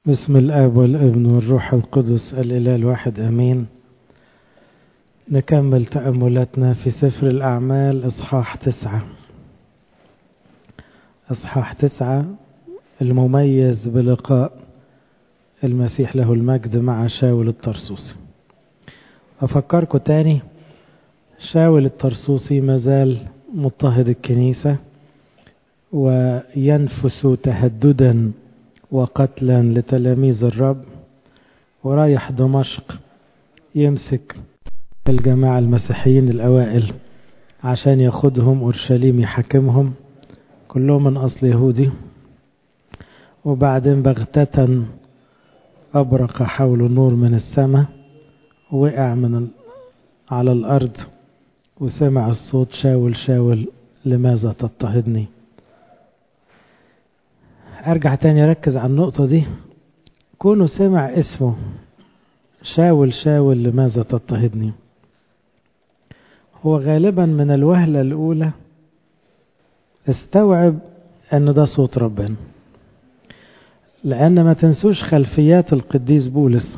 بسم الآب والابن والروح القدس الإله الواحد أمين نكمل تأملاتنا في سفر الأعمال إصحاح تسعة إصحاح تسعة المميز بلقاء المسيح له المجد مع شاول الطرسوسي أفكركم تاني شاول الطرسوسي مازال مضطهد الكنيسة وينفس تهددا وقتلا لتلاميذ الرب ورايح دمشق يمسك الجماعة المسيحيين الأوائل عشان ياخدهم أورشليم يحاكمهم كلهم من أصل يهودي وبعدين بغتة أبرق حوله نور من السماء وقع من ال... على الأرض وسمع الصوت شاول شاول لماذا تضطهدني ارجع تاني اركز على النقطة دي كونه سمع اسمه شاول شاول لماذا تضطهدني هو غالبا من الوهلة الأولى استوعب أن ده صوت ربنا لأن ما تنسوش خلفيات القديس بولس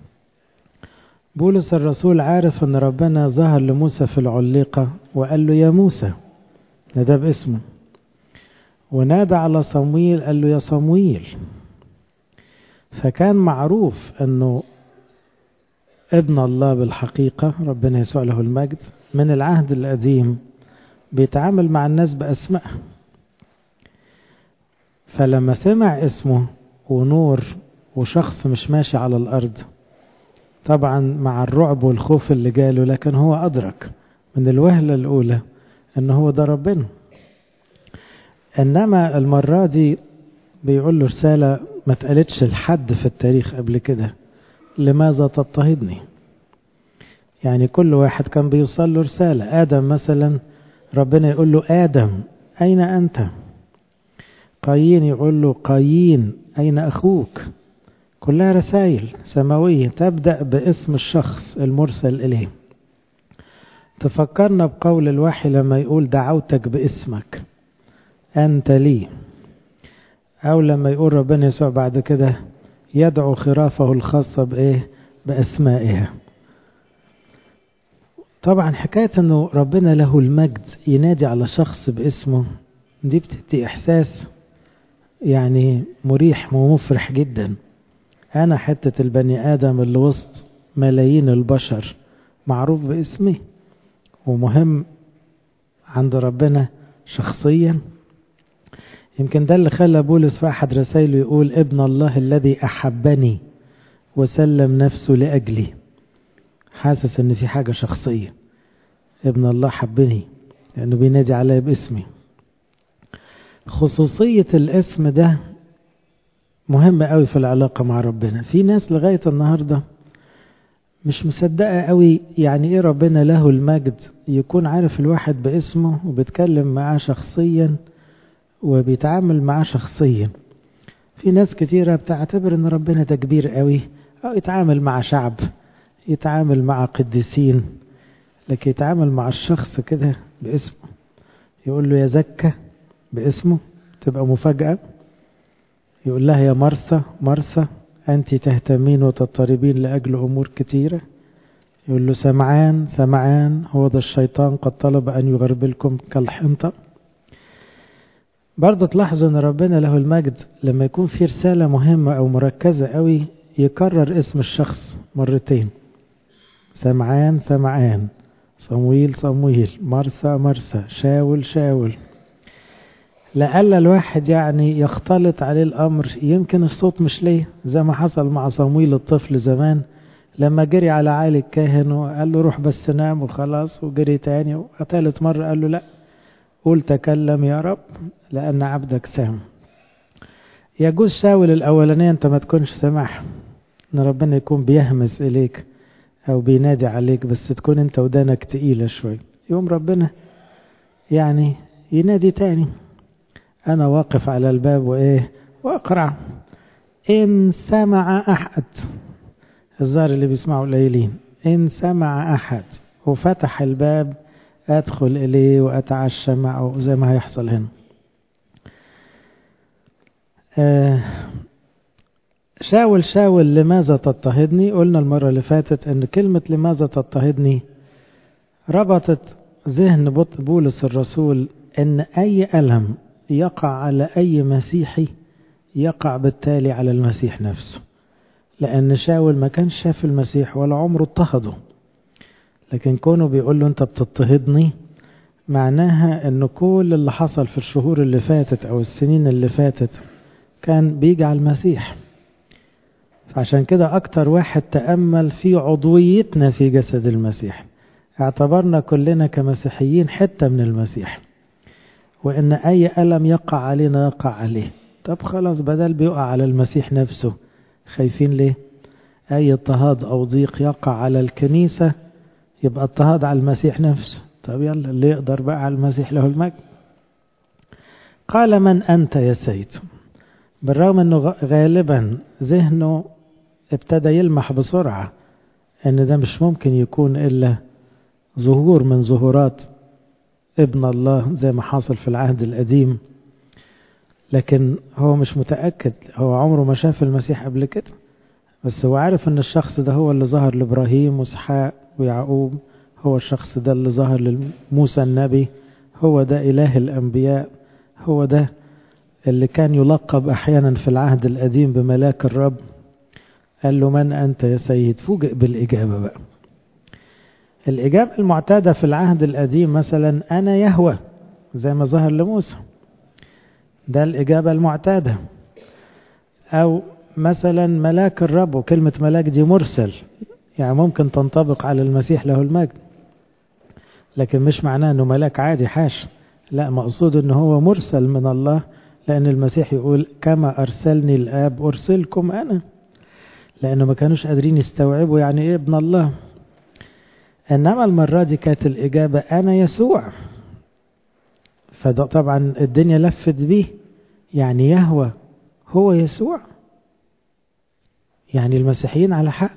بولس الرسول عارف أن ربنا ظهر لموسى في العليقة وقال له يا موسى ده باسمه ونادى على صمويل قال له يا صمويل فكان معروف أنه ابن الله بالحقيقة ربنا يسوع له المجد من العهد القديم بيتعامل مع الناس بأسمائها فلما سمع اسمه ونور وشخص مش ماشي على الأرض طبعا مع الرعب والخوف اللي جاله لكن هو أدرك من الوهلة الأولى أنه هو ده ربنا إنما المرة دي بيقول له رسالة ما اتقالتش لحد في التاريخ قبل كده لماذا تضطهدني يعني كل واحد كان بيوصل له رسالة آدم مثلا ربنا يقول له آدم أين أنت قايين يقول له قايين أين أخوك كلها رسائل سماوية تبدأ باسم الشخص المرسل إليه تفكرنا بقول الوحي لما يقول دعوتك باسمك أنت لي أو لما يقول ربنا يسوع بعد كده يدعو خرافه الخاصة بإيه بأسمائها طبعا حكاية أنه ربنا له المجد ينادي على شخص باسمه دي بتدي إحساس يعني مريح ومفرح جدا أنا حتة البني آدم اللي وسط ملايين البشر معروف باسمي ومهم عند ربنا شخصيا يمكن ده اللي خلى بولس في أحد رسائله يقول ابن الله الذي أحبني وسلم نفسه لأجلي حاسس ان في حاجة شخصية ابن الله حبني لأنه بينادي عليا باسمي خصوصية الاسم ده مهمة قوي في العلاقة مع ربنا في ناس لغاية النهاردة مش مصدقة قوي يعني ايه ربنا له المجد يكون عارف الواحد باسمه وبيتكلم معاه شخصيا وبيتعامل معاه شخصيا في ناس كتيرة بتعتبر ان ربنا ده كبير قوي او يتعامل مع شعب يتعامل مع قديسين لكن يتعامل مع الشخص كده باسمه يقول له يا زكة باسمه تبقى مفاجأة يقول لها يا مرثى مرثى أنت تهتمين وتضطربين لأجل أمور كتيرة يقول له سمعان سمعان هو ده الشيطان قد طلب أن يغربلكم كالحنطة برضه تلاحظوا ان ربنا له المجد لما يكون في رسالة مهمة او مركزة قوي يكرر اسم الشخص مرتين سمعان سمعان صمويل صمويل مرسى مرسى شاول شاول لألا الواحد يعني يختلط عليه الأمر يمكن الصوت مش ليه زي ما حصل مع صمويل الطفل زمان لما جري على عالي الكاهن وقال له روح بس نام وخلاص وجري تاني وثالث مرة قال له لأ قل تكلم يا رب لأن عبدك سام يجوز شاول الأولانية أنت ما تكونش سامعها أن ربنا يكون بيهمس إليك أو بينادي عليك بس تكون أنت ودانك تقيلة شوي يوم ربنا يعني ينادي تاني أنا واقف على الباب وإيه وأقرع إن سمع أحد الظاهر اللي بيسمعوا قليلين إن سمع أحد وفتح الباب أدخل إليه وأتعشى معه زي ما هيحصل هنا آه شاول شاول لماذا تضطهدني قلنا المرة اللي فاتت ان كلمة لماذا تضطهدني ربطت ذهن بولس الرسول ان اي ألم يقع على اي مسيحي يقع بالتالي على المسيح نفسه لان شاول ما كانش شاف المسيح ولا عمره اضطهده لكن كونه بيقول له انت بتضطهدني معناها ان كل اللي حصل في الشهور اللي فاتت او السنين اللي فاتت كان بيجي على المسيح فعشان كده اكتر واحد تأمل في عضويتنا في جسد المسيح اعتبرنا كلنا كمسيحيين حتة من المسيح وان اي ألم يقع علينا يقع عليه طب خلاص بدل بيقع على المسيح نفسه خايفين ليه اي اضطهاد او ضيق يقع على الكنيسة يبقى اضطهاد على المسيح نفسه طب يلا اللي يقدر بقى على المسيح له المجد قال من أنت يا سيد بالرغم أنه غالبا ذهنه ابتدى يلمح بسرعة أن ده مش ممكن يكون إلا ظهور من ظهورات ابن الله زي ما حصل في العهد القديم لكن هو مش متأكد هو عمره ما شاف المسيح قبل كده بس هو عارف ان الشخص ده هو اللي ظهر لابراهيم واسحاق ويعقوب هو الشخص ده اللي ظهر لموسى النبي هو ده إله الأنبياء هو ده اللي كان يلقب أحيانا في العهد القديم بملاك الرب قال له من أنت يا سيد فوجئ بالإجابة بقى الإجابة المعتادة في العهد القديم مثلا أنا يهوى زي ما ظهر لموسى ده الإجابة المعتادة أو مثلا ملاك الرب وكلمة ملاك دي مرسل يعني ممكن تنطبق على المسيح له المجد لكن مش معناه انه ملاك عادي حاش لا مقصود انه هو مرسل من الله لان المسيح يقول كما ارسلني الاب ارسلكم انا لانه ما كانوش قادرين يستوعبوا يعني ايه ابن الله انما المرة دي كانت الاجابة انا يسوع فده طبعا الدنيا لفت بيه يعني يهوى هو يسوع يعني المسيحيين على حق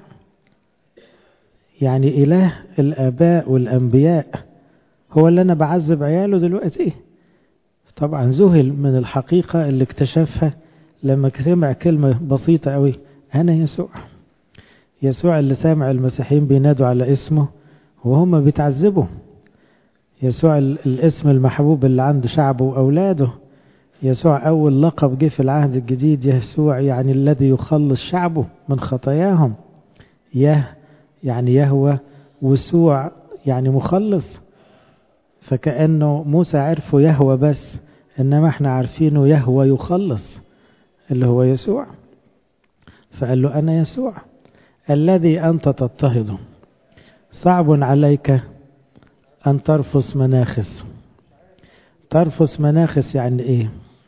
يعني إله الآباء والأنبياء هو اللي أنا بعذب عياله دلوقتي طبعا ذهل من الحقيقة اللي اكتشفها لما سمع كلمة بسيطة قوي أنا يسوع يسوع اللي سامع المسيحيين بينادوا على اسمه وهم بيتعذبوا يسوع الاسم المحبوب اللي عند شعبه وأولاده يسوع أول لقب جه في العهد الجديد يسوع يعني الذي يخلص شعبه من خطاياهم يه يعني يهوى وسوع يعني مخلص فكأنه موسى عرفه يهوى بس إنما احنا عارفينه يهوى يخلص اللي هو يسوع فقال له أنا يسوع الذي أنت تضطهده صعب عليك أن ترفس مناخس ترفس مناخس يعني إيه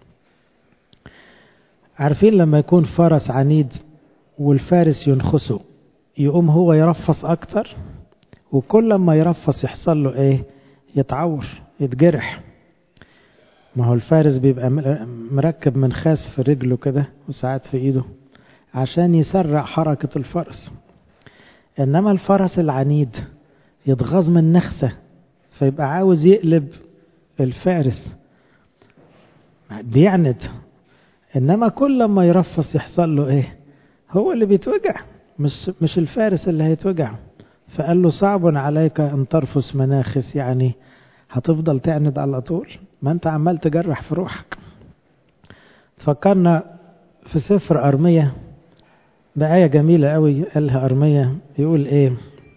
عارفين لما يكون فرس عنيد والفارس ينخسه يقوم هو يرفص أكتر وكل ما يرفص يحصل له إيه يتعور يتجرح ما هو الفارس بيبقى مركب منخاس في رجله كده وساعات في إيده عشان يسرع حركة الفرس إنما الفرس العنيد يتغاظ من نخسة فيبقى عاوز يقلب الفارس بيعند إنما كل ما يرفص يحصل له إيه هو اللي بيتوجع مش مش الفارس اللي هيتوجع فقال له صعب عليك أن ترفس مناخس يعني هتفضل تعند على طول ما أنت عمال تجرح في روحك فكرنا في سفر أرمية بآية جميلة قوي قالها أرمية يقول إيه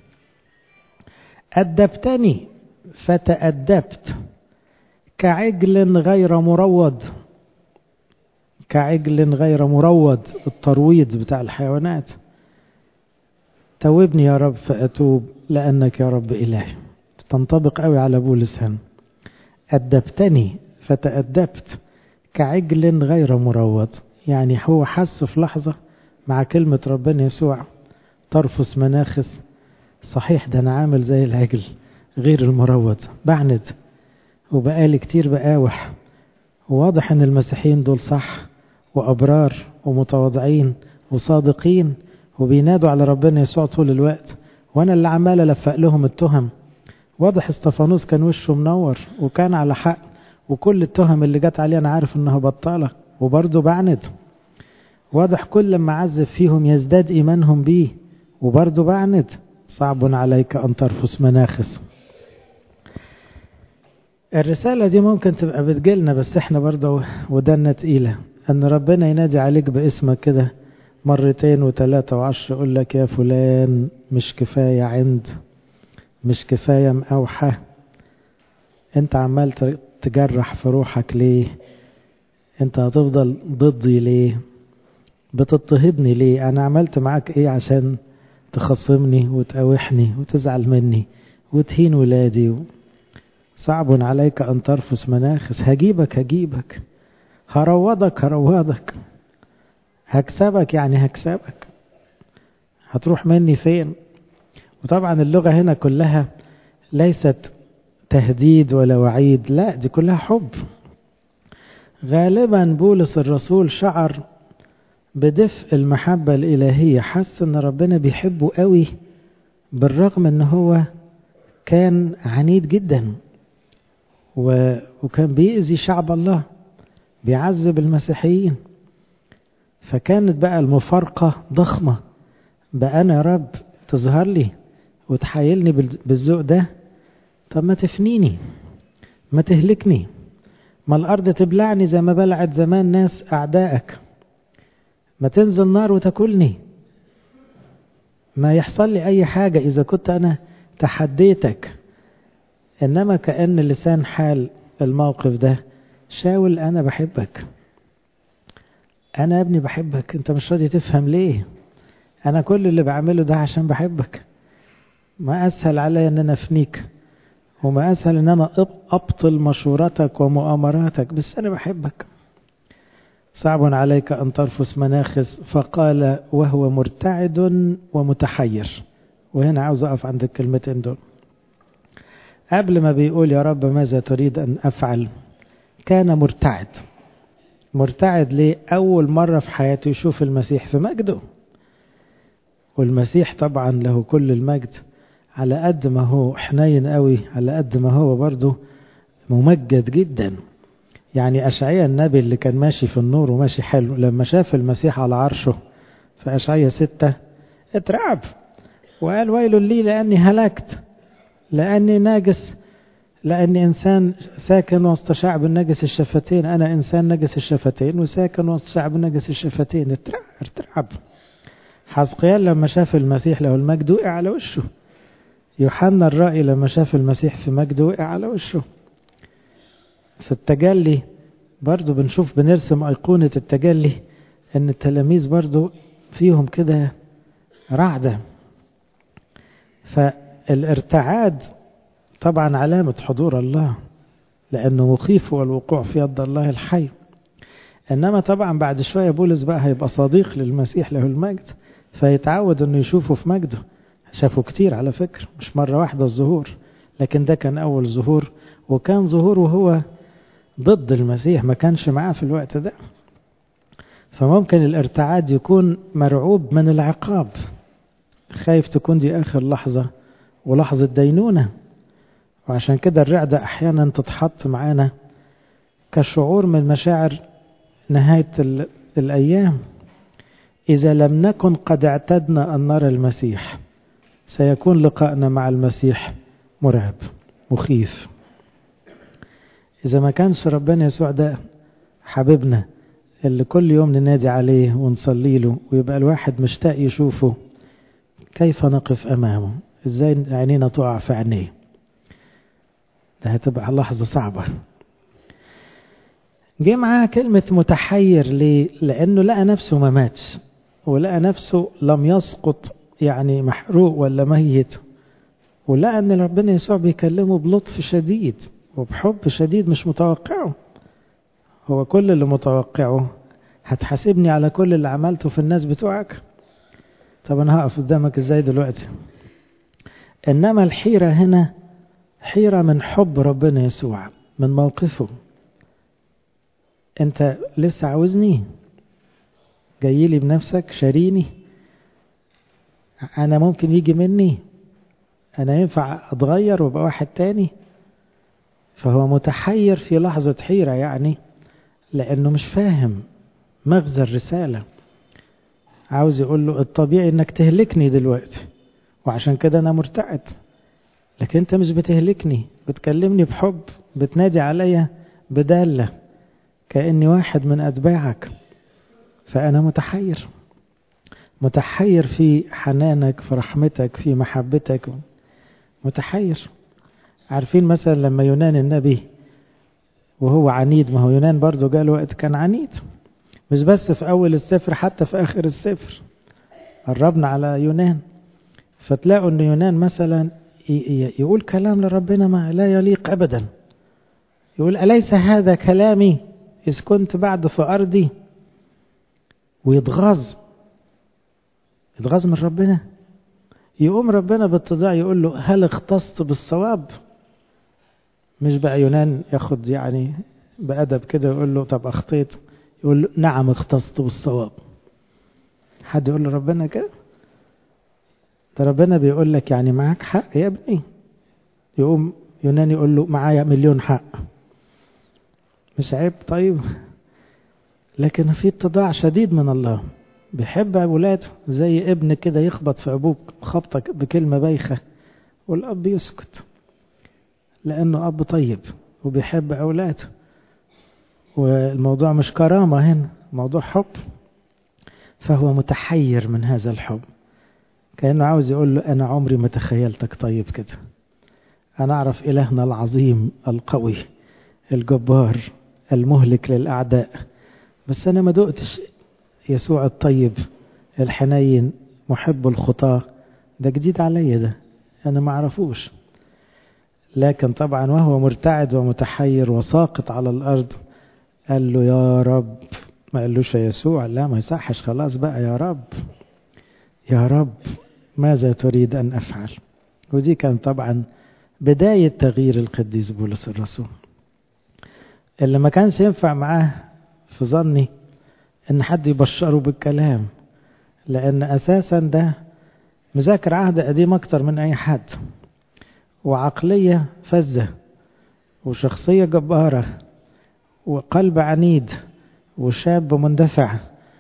أدبتني فتأدبت كعجل غير مروض كعجل غير مروض الترويض بتاع الحيوانات توبني يا رب فأتوب لأنك يا رب إلهي تنطبق قوي على بولس هنا أدبتني فتأدبت كعجل غير مروض يعني هو حس في لحظة مع كلمة ربنا يسوع ترفس مناخس صحيح ده أنا عامل زي العجل غير المروض بعند وبقالي كتير بقاوح وواضح ان المسيحيين دول صح وأبرار ومتواضعين وصادقين وبينادوا على ربنا يسوع طول الوقت وانا اللي عمال الفق لهم التهم واضح استفانوس كان وشه منور وكان على حق وكل التهم اللي جت عليه انا عارف انها بطاله وبرضه بعند واضح كل ما عذب فيهم يزداد إيمانهم بيه وبرضه بعند صعب عليك أن ترفس مناخس الرسالة دي ممكن تبقى بتجيلنا بس احنا برضه ودنا تقيلة أن ربنا ينادي عليك باسمك كده مرتين وثلاثة وعشر يقول لك يا فلان مش كفاية عند مش كفاية مأوحة انت عمال تجرح في روحك ليه انت هتفضل ضدي ليه بتضطهدني ليه انا عملت معاك ايه عشان تخصمني وتقاوحني وتزعل مني وتهين ولادي صعب عليك ان ترفس مناخس هجيبك هجيبك هروضك هروضك هكسبك يعني هكسبك هتروح مني فين وطبعا اللغة هنا كلها ليست تهديد ولا وعيد لا دي كلها حب غالبا بولس الرسول شعر بدفء المحبة الإلهية حس ان ربنا بيحبه قوي بالرغم ان هو كان عنيد جدا وكان بيأذي شعب الله بيعذب المسيحيين فكانت بقى المفارقة ضخمة بقى أنا يا رب تظهر لي وتحايلني بالذوق ده طب ما تفنيني ما تهلكني ما الأرض تبلعني زي ما بلعت زمان ناس أعدائك ما تنزل نار وتاكلني ما يحصل لي أي حاجة إذا كنت أنا تحديتك إنما كأن لسان حال الموقف ده شاول أنا بحبك أنا يا ابني بحبك أنت مش راضي تفهم ليه أنا كل اللي بعمله ده عشان بحبك ما أسهل علي أن أنا أفنيك وما أسهل أن أنا أبطل مشورتك ومؤامراتك بس أنا بحبك صعب عليك أن ترفس مناخس فقال وهو مرتعد ومتحير وهنا عاوز أقف عند الكلمتين دول قبل ما بيقول يا رب ماذا تريد أن أفعل كان مرتعد مرتعد ليه أول مرة في حياته يشوف المسيح في مجده والمسيح طبعا له كل المجد على قد ما هو حنين قوي على قد ما هو برضه ممجد جدا يعني أشعية النبي اللي كان ماشي في النور وماشي حلو لما شاف المسيح على عرشه في أشعية ستة اترعب وقال ويل لي لأني هلكت لأني ناجس لأني إنسان ساكن وسط شعب نجس الشفتين أنا إنسان نجس الشفتين وساكن وسط شعب نجس الشفتين اترعب, اترعب. حزقيال لما شاف المسيح له المجد وقع على وشه يوحنا الرائي لما شاف المسيح في مجد وقع على وشه في التجلي برضو بنشوف بنرسم أيقونة التجلي أن التلاميذ برضو فيهم كده رعدة فالارتعاد طبعا علامة حضور الله لأنه مخيف والوقوع في يد الله الحي إنما طبعا بعد شوية بولس بقى هيبقى صديق للمسيح له المجد فيتعود أنه يشوفه في مجده شافه كتير على فكرة مش مرة واحدة الظهور لكن ده كان أول ظهور وكان ظهوره هو ضد المسيح ما كانش معاه في الوقت ده فممكن الارتعاد يكون مرعوب من العقاب خايف تكون دي آخر لحظة ولحظة دينونة وعشان كده الرعدة أحيانا تتحط معانا كشعور من مشاعر نهاية الأيام إذا لم نكن قد اعتدنا أن نرى المسيح سيكون لقاءنا مع المسيح مرعب مخيف إذا ما كانش ربنا يسوع ده حبيبنا اللي كل يوم ننادي عليه ونصلي له ويبقى الواحد مشتاق يشوفه كيف نقف أمامه إزاي عينينا تقع في عينيه ده هتبقى لحظة صعبة جه معاه كلمة متحير ليه؟ لأنه لقى نفسه ما ماتش ولقى نفسه لم يسقط يعني محروق ولا ميت ولقى أن ربنا يسوع بيكلمه بلطف شديد وبحب شديد مش متوقعه هو كل اللي متوقعه هتحاسبني على كل اللي عملته في الناس بتوعك طب أنا هقف قدامك إزاي دلوقتي إنما الحيرة هنا حيرة من حب ربنا يسوع من موقفه أنت لسه عاوزني جاي لي بنفسك شاريني أنا ممكن يجي مني أنا ينفع أتغير وأبقى واحد تاني فهو متحير في لحظة حيرة يعني لأنه مش فاهم مغزى الرسالة عاوز يقول له الطبيعي انك تهلكني دلوقتي وعشان كده انا مرتعد لكن انت مش بتهلكني بتكلمني بحب بتنادي عليا بدالة كأني واحد من أتباعك فأنا متحير متحير في حنانك في رحمتك في محبتك متحير عارفين مثلا لما يونان النبي وهو عنيد ما هو يونان برضه جاء وقت كان عنيد مش بس في أول السفر حتى في آخر السفر قربنا على يونان فتلاقوا أن يونان مثلا يقول كلام لربنا ما لا يليق أبدا يقول أليس هذا كلامي إذ كنت بعد في أرضي ويتغاظ يتغاظ من ربنا يقوم ربنا باتضاع يقول له هل اختصت بالصواب مش بقى يونان ياخد يعني بأدب كده يقول له طب أخطيت يقول له نعم اختصت بالصواب حد يقول له ربنا كده ده ربنا بيقول لك يعني معاك حق يا ابني يقوم يونان يقول له معايا مليون حق مش عيب طيب لكن في اتضاع شديد من الله بيحب اولاده زي ابن كده يخبط في ابوك خبطك بكلمه بايخه والاب يسكت لانه اب طيب وبيحب اولاده والموضوع مش كرامه هنا موضوع حب فهو متحير من هذا الحب كانه عاوز يقول له انا عمري ما تخيلتك طيب كده انا اعرف الهنا العظيم القوي الجبار المهلك للاعداء بس انا ما دقتش يسوع الطيب الحنين محب الخطاة ده جديد عليا ده أنا ما أعرفوش لكن طبعا وهو مرتعد ومتحير وساقط على الأرض قال له يا رب ما قالوش يا يسوع لا ما يصحش خلاص بقى يا رب يا رب ماذا تريد أن أفعل ودي كان طبعا بداية تغيير القديس بولس الرسول اللي ما كانش ينفع معاه في ظني ان حد يبشره بالكلام لان اساسا ده مذاكر عهد قديم اكتر من اي حد وعقلية فزة وشخصية جبارة وقلب عنيد وشاب مندفع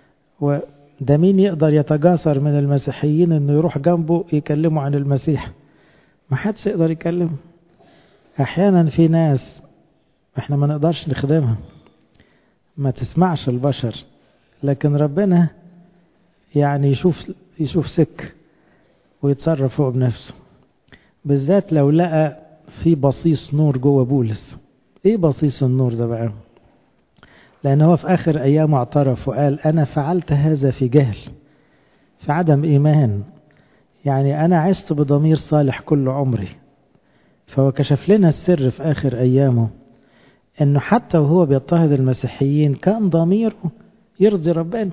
وده مين يقدر يتجاسر من المسيحيين انه يروح جنبه يكلمه عن المسيح ما حدش يقدر يكلمه احيانا في ناس احنا ما نقدرش نخدمها ما تسمعش البشر لكن ربنا يعني يشوف يشوف سك ويتصرف هو بنفسه بالذات لو لقى في بصيص نور جوه بولس ايه بصيص النور ده بقى لان هو في اخر ايامه اعترف وقال انا فعلت هذا في جهل في عدم ايمان يعني انا عشت بضمير صالح كل عمري فهو كشف لنا السر في اخر ايامه انه حتى وهو بيضطهد المسيحيين كان ضميره يرضي ربنا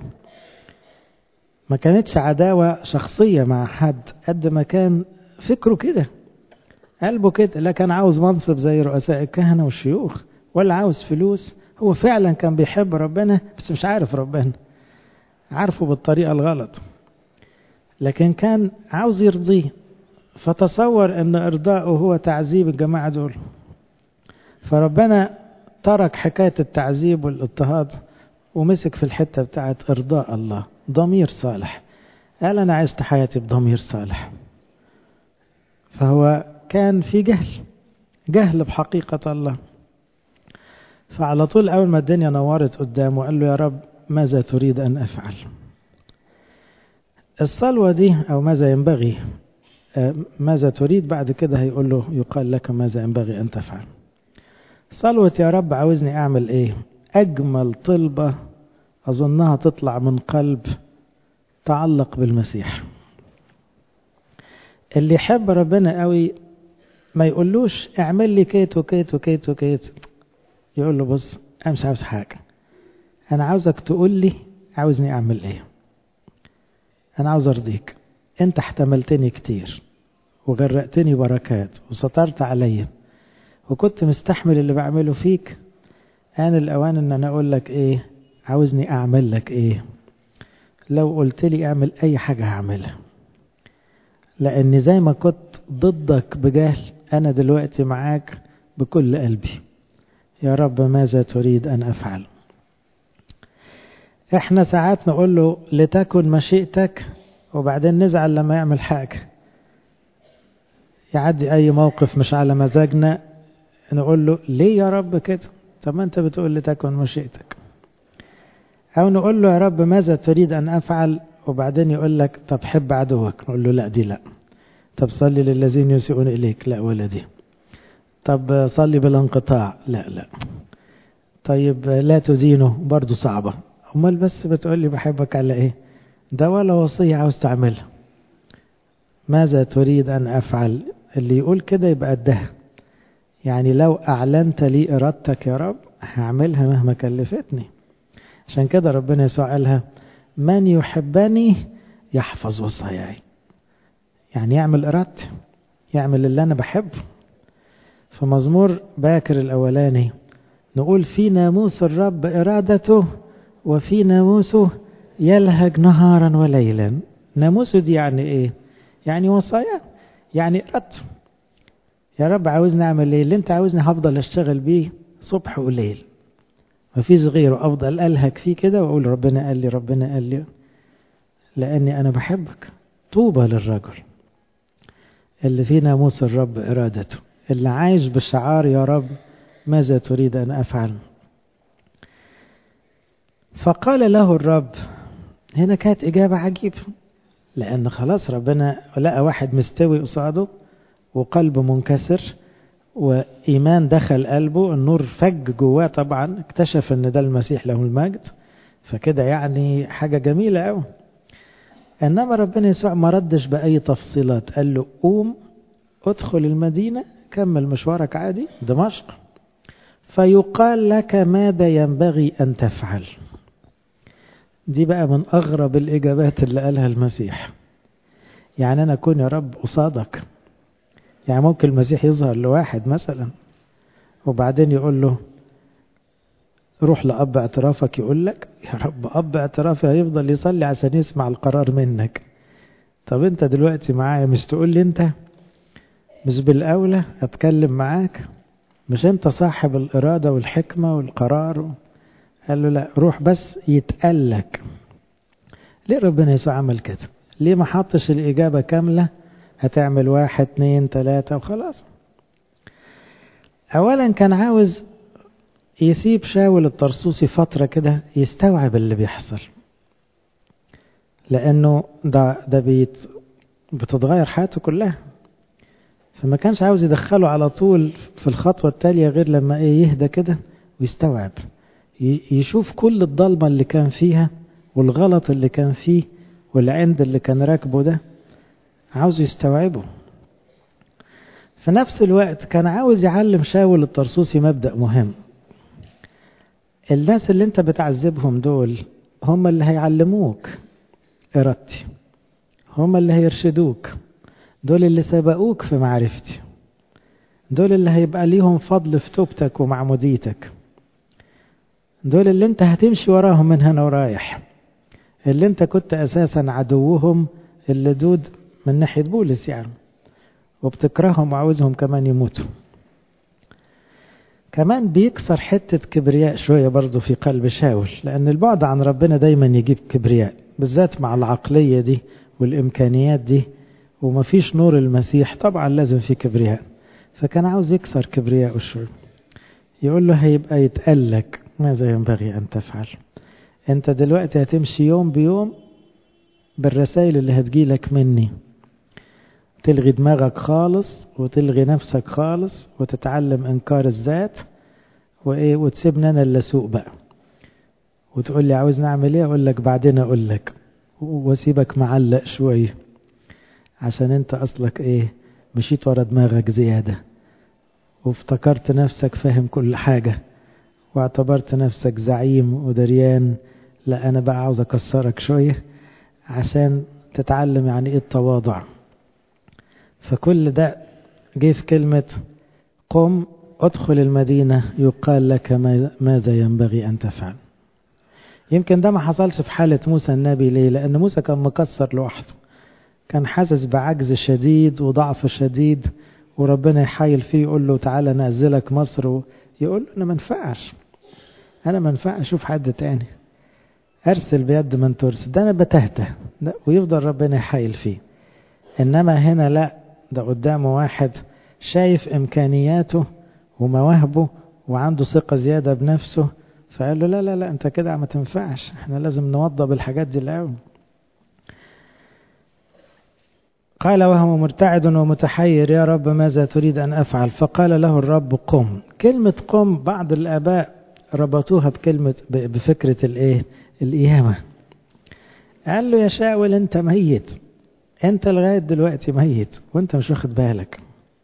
ما كانتش عداوة شخصية مع حد قد ما كان فكره كده قلبه كده لا كان عاوز منصب زي رؤساء الكهنة والشيوخ ولا عاوز فلوس هو فعلا كان بيحب ربنا بس مش عارف ربنا عارفه بالطريقة الغلط لكن كان عاوز يرضيه فتصور ان ارضاؤه هو تعذيب الجماعة دول فربنا ترك حكاية التعذيب والاضطهاد ومسك في الحتة بتاعت إرضاء الله ضمير صالح قال أنا عشت حياتي بضمير صالح فهو كان في جهل جهل بحقيقة الله فعلى طول أول ما الدنيا نورت قدامه قال له يا رب ماذا تريد أن أفعل الصلوة دي أو ماذا ينبغي ماذا تريد بعد كده هيقول له يقال لك ماذا ينبغي أن تفعل صلوة يا رب عاوزني أعمل إيه أجمل طلبة أظنها تطلع من قلب تعلق بالمسيح اللي يحب ربنا قوي ما يقولوش اعمل لي كيت وكيت وكيت وكيت يقول له بص أنا مش عاوز حاجة أنا عاوزك تقول لي عاوزني أعمل إيه أنا عاوز أرضيك أنت احتملتني كتير وغرقتني بركات وسترت عليا وكنت مستحمل اللي بعمله فيك آن الأوان إن أنا أقول لك إيه عاوزني أعمل لك إيه لو قلت لي أعمل أي حاجة هعملها لأن زي ما كنت ضدك بجهل أنا دلوقتي معاك بكل قلبي يا رب ماذا تريد أن أفعل احنا ساعات نقول له لتكن مشيئتك وبعدين نزعل لما يعمل حاجة يعدي اي موقف مش على مزاجنا نقول له ليه يا رب كده طب ما انت بتقول لتكن مشيئتك او نقول له يا رب ماذا تريد ان افعل وبعدين يقول لك طب حب عدوك نقول له لا دي لا طب صلي للذين يسيئون اليك لا ولا دي طب صلي بالانقطاع لا لا طيب لا تزينه برضو صعبة امال بس بتقول لي بحبك على ايه ده ولا وصية عاوز تعملها ماذا تريد ان افعل اللي يقول كده يبقى قدها يعني لو اعلنت لي ارادتك يا رب هعملها مهما كلفتني عشان كده ربنا يسوع قالها من يحبني يحفظ وصاياي يعني يعمل ارادتي يعمل اللي انا بحبه في مزمور باكر الاولاني نقول في ناموس الرب ارادته وفي ناموسه يلهج نهارا وليلا ناموسه دي يعني ايه يعني وصايا يعني ارادته يا رب عاوزني اعمل ايه اللي انت عاوزني هفضل اشتغل بيه صبح وليل مفيش غيره افضل الهك فيه كده واقول ربنا قال لي ربنا قال لي لاني انا بحبك طوبى للرجل اللي في ناموس الرب ارادته اللي عايش بشعار يا رب ماذا تريد ان افعل فقال له الرب هنا كانت اجابه عجيبه لان خلاص ربنا لقى واحد مستوي قصاده وقلبه منكسر وإيمان دخل قلبه النور فج جواه طبعا اكتشف ان ده المسيح له المجد فكده يعني حاجة جميلة قوي انما ربنا يسوع ما ردش بأي تفصيلات قال له قوم ادخل المدينة كمل مشوارك عادي دمشق فيقال لك ماذا ينبغي أن تفعل دي بقى من أغرب الإجابات اللي قالها المسيح يعني أنا أكون يا رب قصادك يعني ممكن المسيح يظهر لواحد مثلا وبعدين يقول له روح لأب اعترافك يقول لك يا رب أب اعترافي هيفضل يصلي عشان يسمع القرار منك طب انت دلوقتي معايا مش تقول لي انت مش بالأولى أتكلم معاك مش انت صاحب الإرادة والحكمة والقرار قال له لا روح بس يتقلك ليه ربنا يسوع عمل كده ليه ما حطش الإجابة كاملة هتعمل واحد اتنين تلاتة وخلاص أولا كان عاوز يسيب شاول الطرسوسي فترة كده يستوعب اللي بيحصل لأنه ده ده بيت بتتغير حياته كلها فما كانش عاوز يدخله على طول في الخطوة التالية غير لما ايه يهدى كده ويستوعب يشوف كل الضلمة اللي كان فيها والغلط اللي كان فيه والعند اللي كان راكبه ده عاوز يستوعبه في نفس الوقت كان عاوز يعلم شاول الطرسوسي مبدأ مهم الناس اللي انت بتعذبهم دول هم اللي هيعلموك ارادتي هم اللي هيرشدوك دول اللي سبقوك في معرفتي دول اللي هيبقى ليهم فضل في توبتك ومعموديتك دول اللي انت هتمشي وراهم من هنا ورايح اللي انت كنت اساسا عدوهم اللي دود من ناحية بولس يعني وبتكرههم وعاوزهم كمان يموتوا كمان بيكسر حتة كبرياء شوية برضه في قلب شاول لأن البعد عن ربنا دايما يجيب كبرياء بالذات مع العقلية دي والإمكانيات دي ومفيش نور المسيح طبعا لازم في كبرياء فكان عاوز يكسر كبرياء شوية يقول له هيبقى يتقلك ماذا ينبغي أن تفعل أنت دلوقتي هتمشي يوم بيوم بالرسائل اللي هتجيلك مني تلغي دماغك خالص وتلغي نفسك خالص وتتعلم انكار الذات وايه وتسيبني انا اللي اسوق بقى وتقول لي عاوز نعمل ايه اقول لك بعدين اقول لك واسيبك معلق شويه عشان انت اصلك ايه مشيت ورا دماغك زياده وافتكرت نفسك فاهم كل حاجه واعتبرت نفسك زعيم ودريان لا انا بقى عاوز اكسرك شويه عشان تتعلم يعني ايه التواضع فكل ده جه في كلمة قم ادخل المدينة يقال لك ماذا ينبغي أن تفعل يمكن ده ما حصلش في حالة موسى النبي ليه لأن موسى كان مكسر لوحده كان حاسس بعجز شديد وضعف شديد وربنا يحايل فيه يقول له تعالى نأزلك مصر يقول له أنا ما ينفعش أنا ما ينفعش أشوف حد تاني أرسل بيد من ترسل ده أنا بتهته ويفضل ربنا يحايل فيه إنما هنا لا ده قدامه واحد شايف إمكانياته ومواهبه وعنده ثقة زيادة بنفسه فقال له لا لا لا أنت كده ما تنفعش احنا لازم نوضب الحاجات دي الأول قال وهو مرتعد ومتحير يا رب ماذا تريد أن أفعل فقال له الرب قم كلمة قم بعض الآباء ربطوها بكلمة بفكرة الإيه القيامة قال له يا شاول أنت ميت أنت لغاية دلوقتي ميت وأنت مش واخد بالك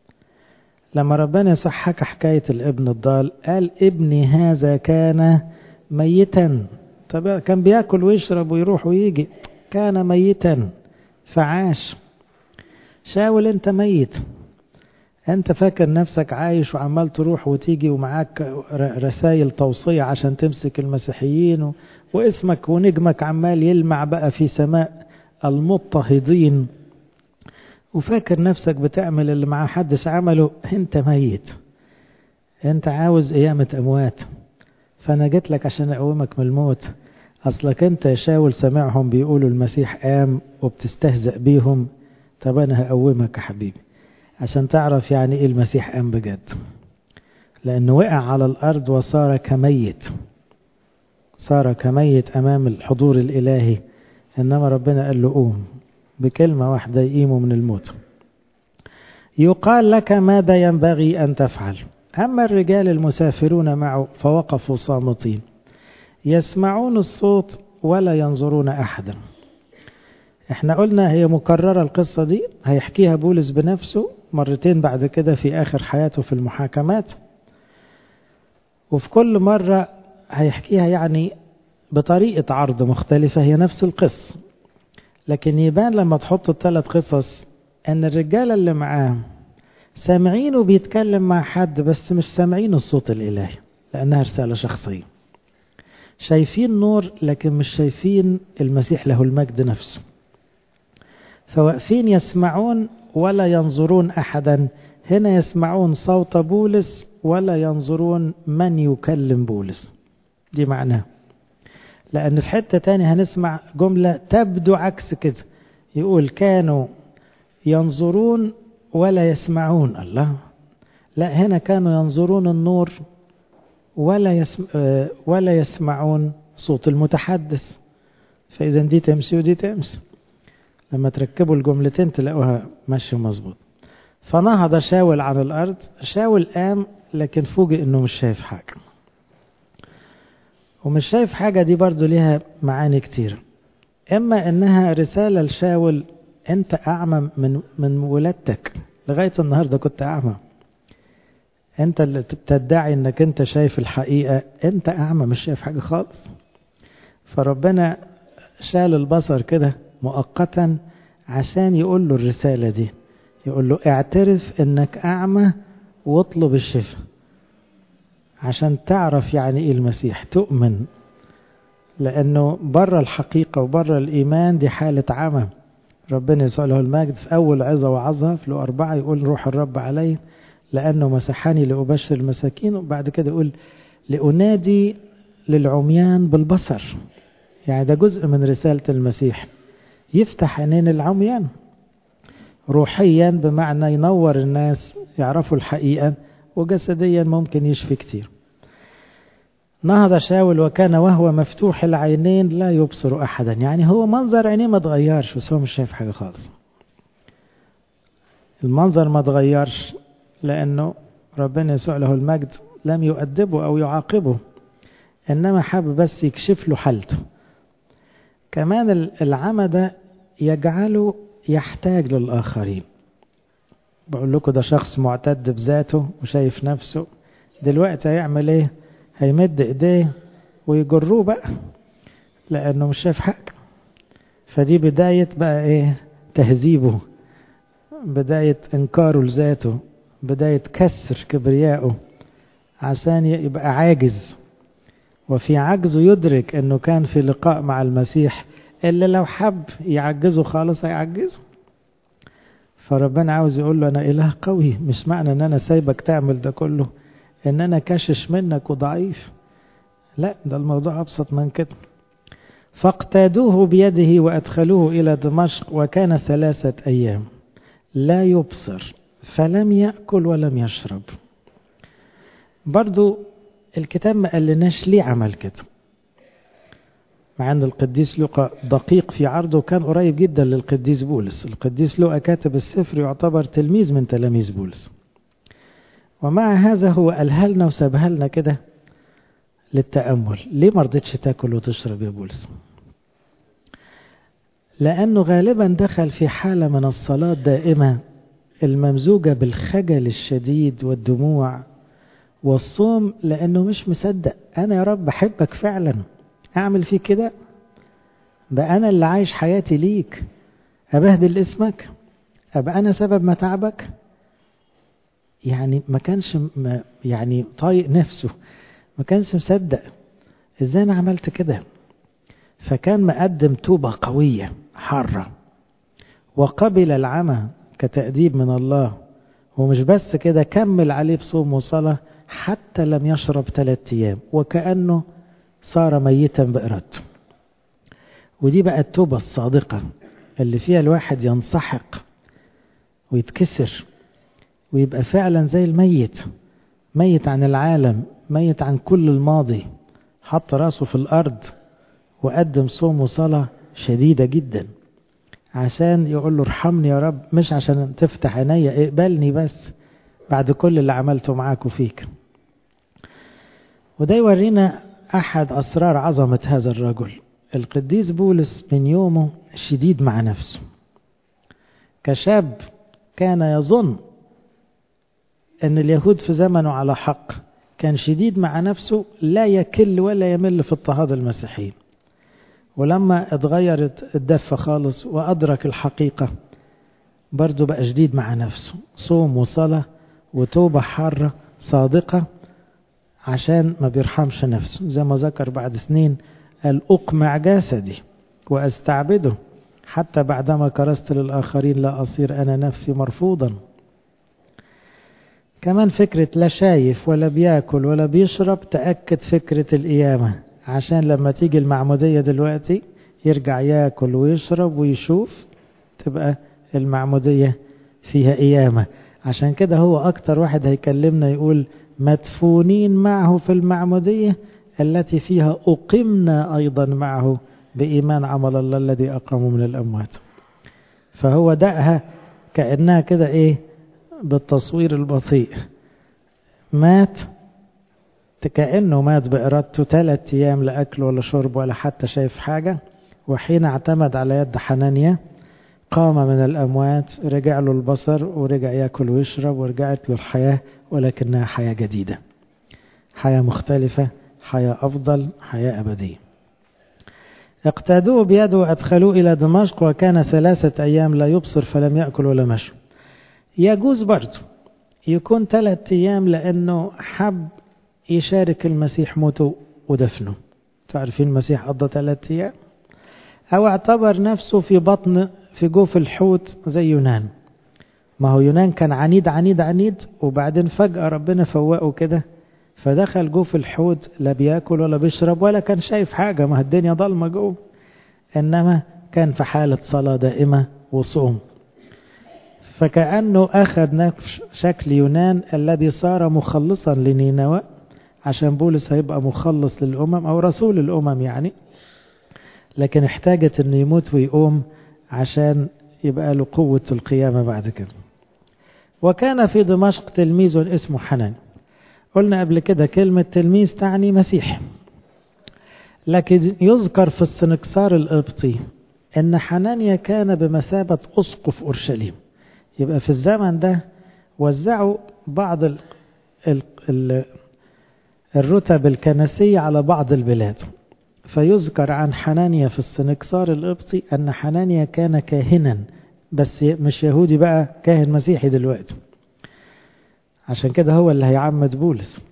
لما ربنا يصحك حكاية الابن الضال قال ابني هذا كان ميتا طب كان بياكل ويشرب ويروح ويجي كان ميتا فعاش شاول انت ميت انت فاكر نفسك عايش وعمال تروح وتيجي ومعاك رسائل توصية عشان تمسك المسيحيين واسمك ونجمك عمال يلمع بقى في سماء المضطهدين وفاكر نفسك بتعمل اللي مع حدش عمله انت ميت انت عاوز قيامة اموات فانا جيت لك عشان اقومك من الموت اصلك انت يا شاول سامعهم بيقولوا المسيح قام وبتستهزأ بيهم طب انا هقومك يا حبيبي عشان تعرف يعني ايه المسيح قام بجد لانه وقع على الارض وصار كميت صار كميت امام الحضور الالهي انما ربنا قال له قوم بكلمة واحدة يقيموا من الموت يقال لك ماذا ينبغي أن تفعل أما الرجال المسافرون معه فوقفوا صامتين يسمعون الصوت ولا ينظرون أحدا احنا قلنا هي مكررة القصة دي هيحكيها بولس بنفسه مرتين بعد كده في آخر حياته في المحاكمات وفي كل مرة هيحكيها يعني بطريقة عرض مختلفة هي نفس القصة لكن يبان لما تحط الثلاث قصص ان الرجالة اللي معاه سامعينه بيتكلم مع حد بس مش سامعين الصوت الالهي لانها رسالة شخصية شايفين نور لكن مش شايفين المسيح له المجد نفسه فواقفين يسمعون ولا ينظرون احدا هنا يسمعون صوت بولس ولا ينظرون من يكلم بولس دي معناه لأن في حتة تاني هنسمع جملة تبدو عكس كده يقول كانوا ينظرون ولا يسمعون الله لا هنا كانوا ينظرون النور ولا يسم ولا يسمعون صوت المتحدث فإذا دي تمشي ودي تمشي لما تركبوا الجملتين تلاقوها ماشية مظبوط فنهض شاول عن الأرض شاول قام لكن فوجئ إنه مش شايف حاجة ومش شايف حاجة دي برضو ليها معاني كتير إما إنها رسالة لشاول أنت أعمى من من ولادتك لغاية النهاردة كنت أعمى أنت اللي تدعي إنك أنت شايف الحقيقة أنت أعمى مش شايف حاجة خالص فربنا شال البصر كده مؤقتا عشان يقول له الرسالة دي يقول له اعترف إنك أعمى واطلب الشفاء عشان تعرف يعني ايه المسيح تؤمن لانه بره الحقيقة وبره الايمان دي حالة عمى ربنا يسوع له المجد في اول عظة وعظها في له اربعة يقول روح الرب علي لانه مسحني لابشر المساكين وبعد كده يقول لانادي للعميان بالبصر يعني ده جزء من رسالة المسيح يفتح عينين العميان روحيا بمعنى ينور الناس يعرفوا الحقيقة وجسديا ممكن يشفي كتير نهض شاول وكان وهو مفتوح العينين لا يبصر أحدا يعني هو منظر عينيه ما تغيرش بس هو مش شايف حاجة خالص المنظر ما تغيرش لأنه ربنا يسوع له المجد لم يؤدبه أو يعاقبه إنما حابب بس يكشف له حالته كمان العمى ده يجعله يحتاج للآخرين بقول لكم ده شخص معتد بذاته وشايف نفسه دلوقتي هيعمل ايه هيمد ايديه ويجروه بقى لانه مش شايف حاجه فدي بدايه بقى ايه تهذيبه بدايه انكاره لذاته بدايه كسر كبريائه عشان يبقى عاجز وفي عجزه يدرك انه كان في لقاء مع المسيح اللي لو حب يعجزه خالص هيعجزه فربنا عاوز يقول له انا اله قوي مش معنى ان انا سايبك تعمل ده كله ان انا كاشش منك وضعيف لا ده الموضوع ابسط من كده فاقتادوه بيده وأدخلوه إلى دمشق وكان ثلاثة أيام لا يبصر فلم يأكل ولم يشرب برضو الكتاب ما قالناش ليه عمل كده مع أن القديس لوقا دقيق في عرضه كان قريب جدا للقديس بولس القديس لوقا كاتب السفر يعتبر تلميذ من تلاميذ بولس ومع هذا هو قالها لنا وسابها لنا كده للتأمل ليه ما رضيتش تاكل وتشرب يا بولس لأنه غالبا دخل في حالة من الصلاة الدائمة الممزوجة بالخجل الشديد والدموع والصوم لأنه مش مصدق أنا يا رب بحبك فعلا أعمل فيك كده بقى أنا اللي عايش حياتي ليك أبهدل اسمك أبقى أنا سبب متعبك يعني ما كانش يعني طايق نفسه ما كانش مصدق ازاي انا عملت كده فكان مقدم توبة قوية حارة وقبل العمى كتأديب من الله ومش بس كده كمل عليه بصوم وصلاة حتى لم يشرب ثلاثة أيام وكأنه صار ميتا بإرادته ودي بقى التوبة الصادقة اللي فيها الواحد ينسحق ويتكسر ويبقى فعلا زي الميت ميت عن العالم ميت عن كل الماضي حط راسه في الأرض وقدم صوم وصلاة شديدة جدا عشان يقول له ارحمني يا رب مش عشان تفتح عينيا اقبلني بس بعد كل اللي عملته معاك وفيك وده يورينا أحد أسرار عظمة هذا الرجل القديس بولس من يومه شديد مع نفسه كشاب كان يظن أن اليهود في زمنه على حق كان شديد مع نفسه لا يكل ولا يمل في اضطهاد المسيحيين ولما اتغيرت الدفة خالص وأدرك الحقيقة برضه بقى شديد مع نفسه صوم وصلاة وتوبة حارة صادقة عشان ما بيرحمش نفسه زي ما ذكر بعد سنين قال أقمع جسدي وأستعبده حتى بعدما كرست للآخرين لا أصير أنا نفسي مرفوضا كمان فكرة لا شايف ولا بياكل ولا بيشرب تأكد فكرة القيامة عشان لما تيجي المعمودية دلوقتي يرجع ياكل ويشرب ويشوف تبقى المعمودية فيها قيامة عشان كده هو أكتر واحد هيكلمنا يقول مدفونين معه في المعمودية التي فيها أقمنا أيضا معه بإيمان عمل الله الذي أقامه من الأموات فهو دقها كأنها كده إيه بالتصوير البطيء مات كأنه مات بإرادته ثلاث أيام لا أكل ولا شرب ولا حتى شايف حاجة وحين اعتمد على يد حنانيا قام من الأموات رجع له البصر ورجع يأكل ويشرب ورجعت له الحياة ولكنها حياة جديدة حياة مختلفة حياة أفضل حياة أبدية اقتادوه بيده وأدخلوه إلى دمشق وكان ثلاثة أيام لا يبصر فلم يأكل ولا مشوا يجوز برضه يكون ثلاثة أيام لأنه حب يشارك المسيح موته ودفنه تعرفين المسيح قضى ثلاثة أيام أو اعتبر نفسه في بطن في جوف الحوت زي يونان ما هو يونان كان عنيد عنيد عنيد وبعدين فجأة ربنا فوقه كده فدخل جوف الحوت لا بياكل ولا بيشرب ولا كان شايف حاجة ما الدنيا ضلمة جوه إنما كان في حالة صلاة دائمة وصوم فكأنه أخذ نفس شكل يونان الذي صار مخلصا لنينوى عشان بولس هيبقى مخلص للأمم أو رسول الأمم يعني لكن احتاجت أنه يموت ويقوم عشان يبقى له قوة القيامة بعد كده وكان في دمشق تلميذ اسمه حنان قلنا قبل كده كلمة تلميذ تعني مسيح لكن يذكر في السنكسار القبطي أن حنانيا كان بمثابة أسقف أورشليم يبقى في الزمن ده وزعوا بعض ال ال ال الرتب الكنسية على بعض البلاد فيذكر عن حنانيا في السنكسار القبطي أن حنانيا كان كاهنا بس مش يهودي بقى كاهن مسيحي دلوقتي عشان كده هو اللي هيعمد بولس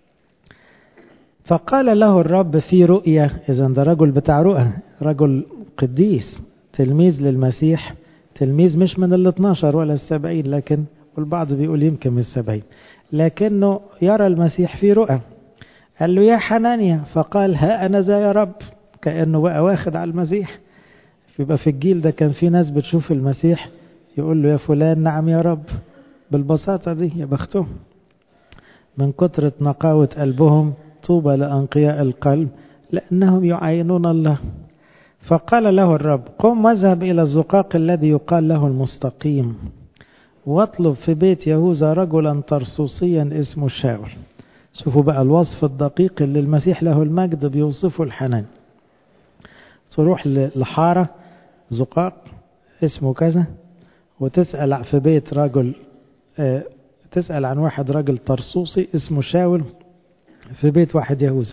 فقال له الرب في رؤية إذا ده رجل بتاع رؤى رجل قديس تلميذ للمسيح تلميذ مش من ال 12 ولا السبعين لكن والبعض بيقول يمكن من السبعين لكنه يرى المسيح في رؤى قال له يا حنانيا فقال ها أنا ذا يا رب كأنه بقى واخد على المسيح يبقى في الجيل ده كان في ناس بتشوف المسيح يقول له يا فلان نعم يا رب بالبساطة دي يا بختهم من كثرة نقاوة قلبهم طوبى لأنقياء القلب لأنهم يعاينون الله فقال له الرب قم واذهب إلى الزقاق الذي يقال له المستقيم واطلب في بيت يهوذا رجلا ترسوسيا اسمه شاول شوفوا بقى الوصف الدقيق اللي المسيح له المجد بيوصفه الحنان تروح لحارة زقاق اسمه كذا وتسأل في بيت رجل اه تسأل عن واحد راجل ترسوسي اسمه شاول في بيت واحد يهوذا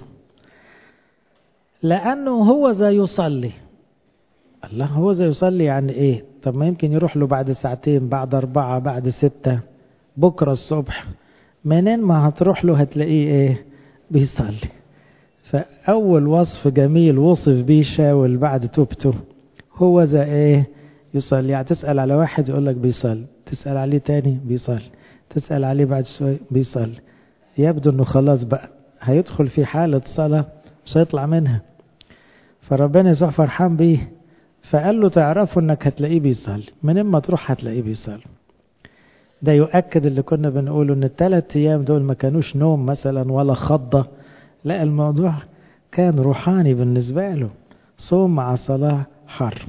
لأنه هو ذا يصلي الله هو ذا يصلي يعني ايه طب ما يمكن يروح له بعد ساعتين بعد أربعة بعد ستة بكرة الصبح منين ما هتروح له هتلاقيه ايه بيصلي فأول وصف جميل وصف بيه شاول بعد توبته هو ذا ايه يصلي يعني تسأل على واحد يقول لك بيصلي تسأل عليه تاني بيصلي تسأل عليه بعد شوية بيصلي يبدو انه خلاص بقى هيدخل في حالة صلاة مش هيطلع منها فربنا يسوع فرحان بيه فقال له تعرفوا انك هتلاقيه بيصلي من اما تروح هتلاقيه بيصلي ده يؤكد اللي كنا بنقوله ان الثلاث ايام دول ما كانوش نوم مثلا ولا خضة لا الموضوع كان روحاني بالنسبة له صوم مع صلاة حر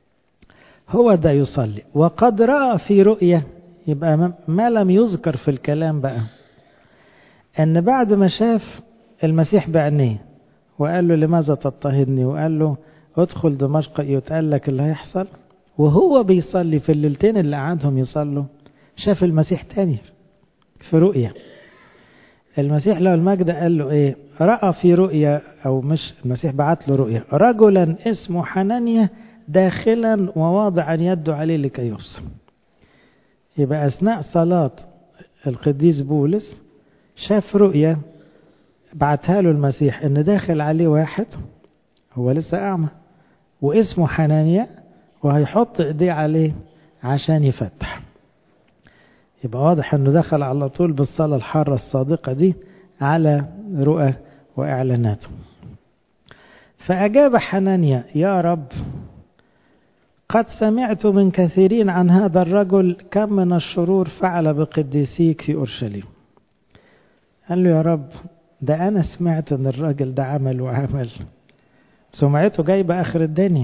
هو ده يصلي وقد رأى في رؤية يبقى ما لم يذكر في الكلام بقى ان بعد ما شاف المسيح بعينيه وقال له لماذا تضطهدني وقال له ادخل دمشق يتقال لك اللي هيحصل وهو بيصلي في الليلتين اللي قعدهم يصلوا شاف المسيح تاني في رؤية المسيح له المجد قال له ايه رأى في رؤية او مش المسيح بعت له رؤية رجلا اسمه حنانيا داخلا وواضعا يده عليه لكي يبصر يبقى اثناء صلاة القديس بولس شاف رؤية بعتها له المسيح ان داخل عليه واحد هو لسه اعمى واسمه حنانيا وهيحط ايديه عليه عشان يفتح يبقى واضح انه دخل على طول بالصلاة الحارة الصادقة دي على رؤى واعلانات فاجاب حنانيا يا رب قد سمعت من كثيرين عن هذا الرجل كم من الشرور فعل بقديسيك في اورشليم قال له يا رب ده انا سمعت ان الراجل ده عمل وعمل سمعته جايبه اخر الدنيا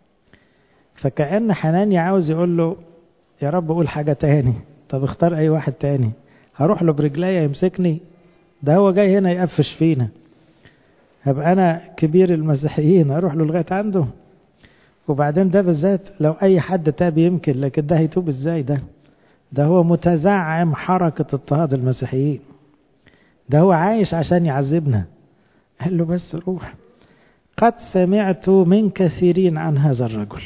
فكأن حنانيا عاوز يقول له يا رب قول حاجة تاني طب اختار اي واحد تاني هروح له برجليا يمسكني ده هو جاي هنا يقفش فينا هبقى انا كبير المسيحيين اروح له لغايه عنده وبعدين ده بالذات لو اي حد تاب يمكن لكن ده هيتوب ازاي ده ده هو متزعم حركه اضطهاد المسيحيين ده هو عايش عشان يعذبنا قال له بس روح قد سمعت من كثيرين عن هذا الرجل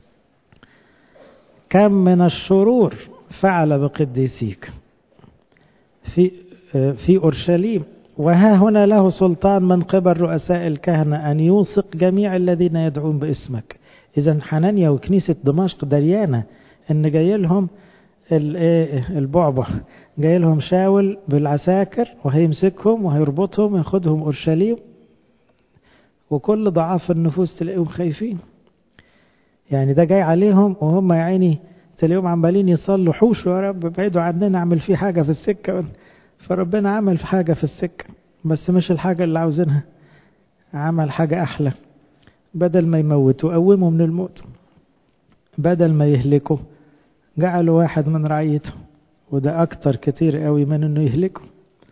كم من الشرور فعل بقديسيك في في اورشليم وها هنا له سلطان من قبل رؤساء الكهنه ان يوثق جميع الذين يدعون باسمك اذا حنانيا وكنيسه دمشق دريانه ان جاي لهم البعبع جاي لهم شاول بالعساكر وهيمسكهم وهيربطهم وياخدهم اورشليم وكل ضعاف النفوس تلاقيهم خايفين يعني ده جاي عليهم وهم يا عيني تلاقيهم عمالين يصلوا حوشوا يا رب ابعدوا عننا اعمل فيه حاجة في السكة فربنا عمل في حاجة في السكة بس مش الحاجة اللي عاوزينها عمل حاجة أحلى بدل ما يموتوا قوموا من الموت بدل ما يهلكوا جعلوا واحد من رعيته وده أكتر كتير قوي من إنه يهلكوا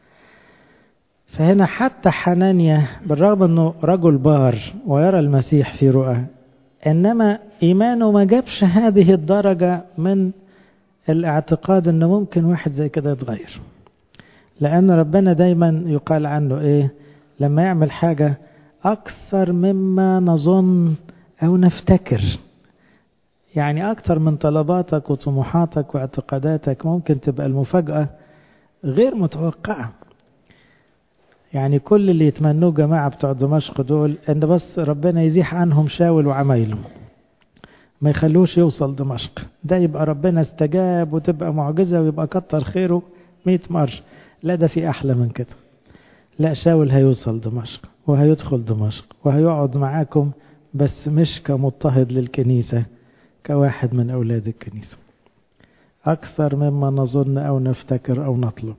فهنا حتى حنانيا بالرغم انه رجل بار ويرى المسيح في رؤى انما ايمانه ما جابش هذه الدرجة من الاعتقاد ان ممكن واحد زي كده يتغير لان ربنا دايما يقال عنه ايه لما يعمل حاجة اكثر مما نظن او نفتكر يعني اكثر من طلباتك وطموحاتك واعتقاداتك ممكن تبقى المفاجأة غير متوقعة يعني كل اللي يتمنوه جماعة بتوع دمشق دول ان بس ربنا يزيح عنهم شاول وعمايله ما يخلوش يوصل دمشق ده يبقى ربنا استجاب وتبقى معجزة ويبقى كتر خيره مئة مرة لا ده في أحلى من كده لا شاول هيوصل دمشق وهيدخل دمشق وهيقعد معاكم بس مش كمضطهد للكنيسة كواحد من أولاد الكنيسة أكثر مما نظن أو نفتكر أو نطلب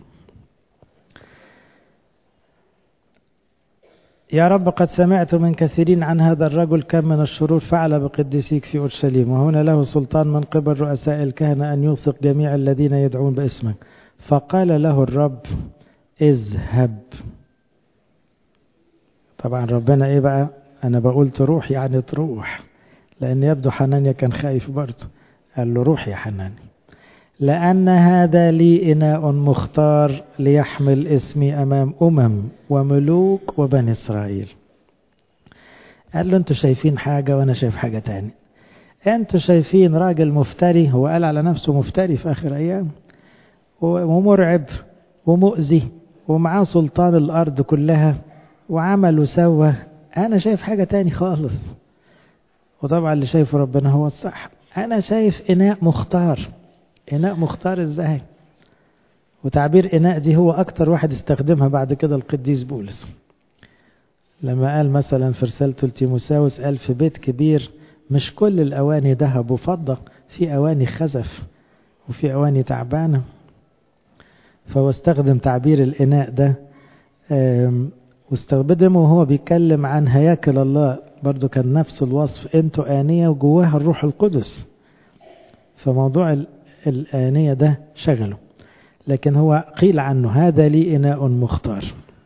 يا رب قد سمعت من كثيرين عن هذا الرجل كم من الشرور فعل بقديسيك في أورشليم وهنا له سلطان من قبل رؤساء الكهنة أن يوثق جميع الذين يدعون باسمك فقال له الرب اذهب طبعا ربنا ايه بقى انا بقول تروح يعني تروح لان يبدو حنانيا كان خايف برضه قال له روح يا حناني لأن هذا لي إناء مختار ليحمل اسمي أمام أمم وملوك وبني إسرائيل قال له أنتوا شايفين حاجة وأنا شايف حاجة تاني أنتوا شايفين راجل مفتري هو قال على نفسه مفتري في آخر أيام ومرعب ومؤذي ومعاه سلطان الأرض كلها وعمل وسوى أنا شايف حاجة تاني خالص وطبعا اللي شايفه ربنا هو الصح أنا شايف إناء مختار إناء مختار إزاي وتعبير إناء دي هو أكتر واحد استخدمها بعد كده القديس بولس لما قال مثلا في رسالته لتيموساوس قال في بيت كبير مش كل الأواني ذهب وفضة في أواني خزف وفي أواني تعبانة فهو استخدم تعبير الإناء ده واستخدمه وهو بيتكلم عن هياكل الله برضو كان نفس الوصف انتوا آنية وجواها الروح القدس فموضوع الآنية ده شغله لكن هو قيل عنه هذا لي إناء مختار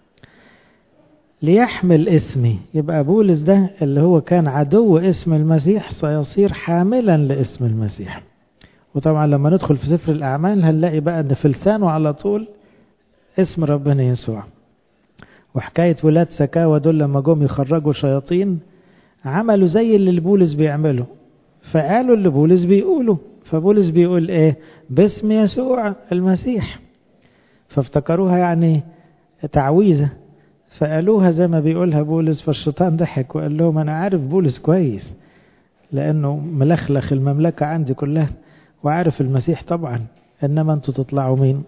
ليحمل اسمي يبقى بولس ده اللي هو كان عدو اسم المسيح سيصير حاملا لاسم المسيح وطبعا لما ندخل في سفر الأعمال هنلاقي بقى أن في لسانه على طول اسم ربنا يسوع وحكاية ولاد سكاوى دول لما جم يخرجوا شياطين عملوا زي اللي بولس بيعمله فقالوا اللي بولس بيقوله فبولس بيقول ايه باسم يسوع المسيح فافتكروها يعني تعويذة فقالوها زي ما بيقولها بولس فالشيطان ضحك وقال لهم انا عارف بولس كويس لانه ملخلخ المملكة عندي كلها وعارف المسيح طبعا انما انتوا تطلعوا مين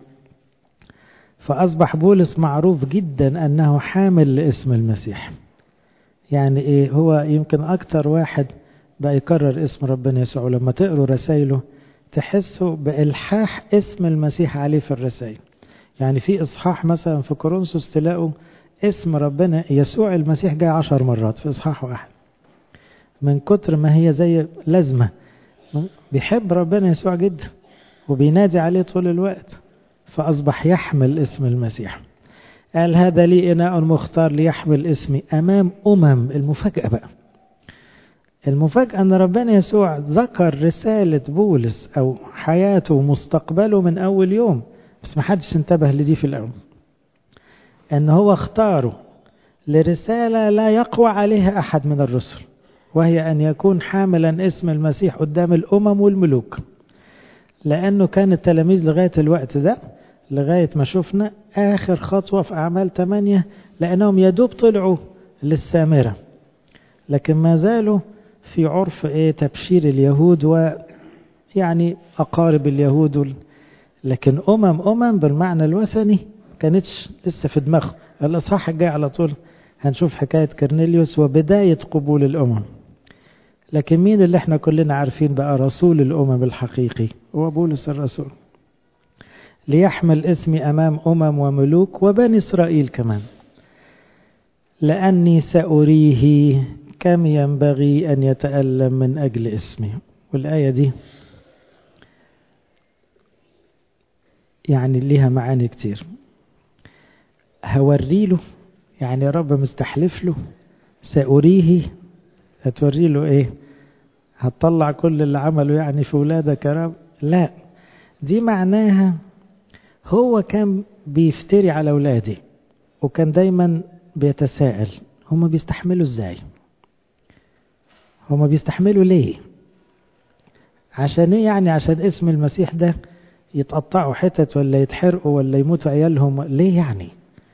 فأصبح بولس معروف جدا أنه حامل لاسم المسيح يعني إيه هو يمكن أكتر واحد بقى يكرر اسم ربنا يسوع لما تقروا رسائله تحسوا بإلحاح اسم المسيح عليه في الرسائل يعني في إصحاح مثلا في كورنثوس تلاقوا اسم ربنا يسوع المسيح جاي عشر مرات في إصحاح واحد من كتر ما هي زي لازمة بيحب ربنا يسوع جدا وبينادي عليه طول الوقت فأصبح يحمل اسم المسيح قال هذا لي إناء مختار ليحمل اسمي أمام أمم المفاجأة بقى المفاجأة أن ربنا يسوع ذكر رسالة بولس أو حياته ومستقبله من أول يوم بس ما حدش انتبه لدي في الأول أن هو اختاره لرسالة لا يقوى عليها أحد من الرسل وهي أن يكون حاملا اسم المسيح قدام الأمم والملوك لأنه كان التلاميذ لغاية الوقت ده لغاية ما شفنا آخر خطوة في أعمال 8 لأنهم يدوب طلعوا للسامرة لكن ما زالوا في عرف إيه تبشير اليهود ويعني أقارب اليهود لكن أمم أمم بالمعنى الوثني كانتش لسه في دماغه الإصحاح الجاي على طول هنشوف حكاية كرنيليوس وبداية قبول الأمم لكن مين اللي احنا كلنا عارفين بقى رسول الأمم الحقيقي هو بولس الرسول ليحمل اسمي أمام أمم وملوك وبني إسرائيل كمان لأني سأريه كم ينبغي أن يتألم من أجل اسمي والآية دي يعني ليها معاني كتير هوري له يعني يا رب مستحلف له سأريه هتوري له ايه هتطلع كل اللي عمله يعني في ولادك يا رب لا دي معناها هو كان بيفتري على أولادي وكان دايما بيتساءل هما بيستحملوا ازاي هما بيستحملوا ليه عشان ايه يعني عشان اسم المسيح ده يتقطعوا حتت ولا يتحرقوا ولا يموتوا عيالهم ليه يعني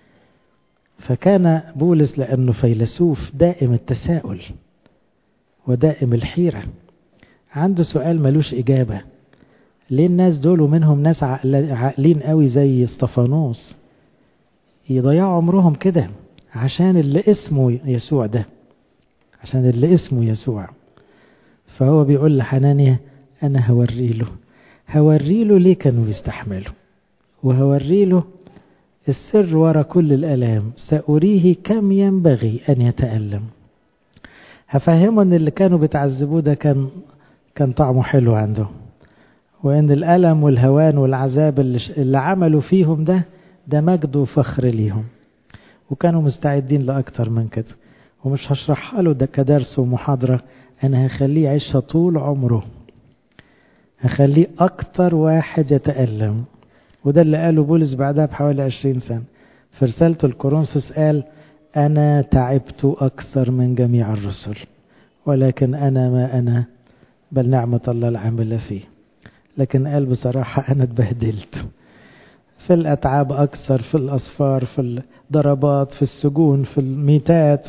فكان بولس لأنه فيلسوف دائم التساؤل ودائم الحيرة عنده سؤال ملوش إجابة ليه الناس دول ومنهم ناس عاقلين قوي زي اسطفانوس يضيعوا عمرهم كده عشان اللي اسمه يسوع ده عشان اللي اسمه يسوع فهو بيقول لحنانيا أنا هوري له هوري له ليه كانوا بيستحملوا وهوري له السر ورا كل الألام سأريه كم ينبغي أن يتألم هفهمه أن اللي كانوا بتعذبوه ده كان كان طعمه حلو عنده وأن الألم والهوان والعذاب اللي, اللي عملوا فيهم ده ده مجد وفخر ليهم وكانوا مستعدين لأكتر من كده ومش هشرحها له ده كدرس ومحاضرة أنا هخليه يعيشها طول عمره هخليه أكتر واحد يتألم وده اللي قاله بولس بعدها بحوالي عشرين سنة في رسالة الكورنثوس قال أنا تعبت أكثر من جميع الرسل ولكن أنا ما أنا بل نعمة الله العاملة فيه لكن قال بصراحة أنا اتبهدلت في الأتعاب أكثر في الأصفار في الضربات في السجون في الميتات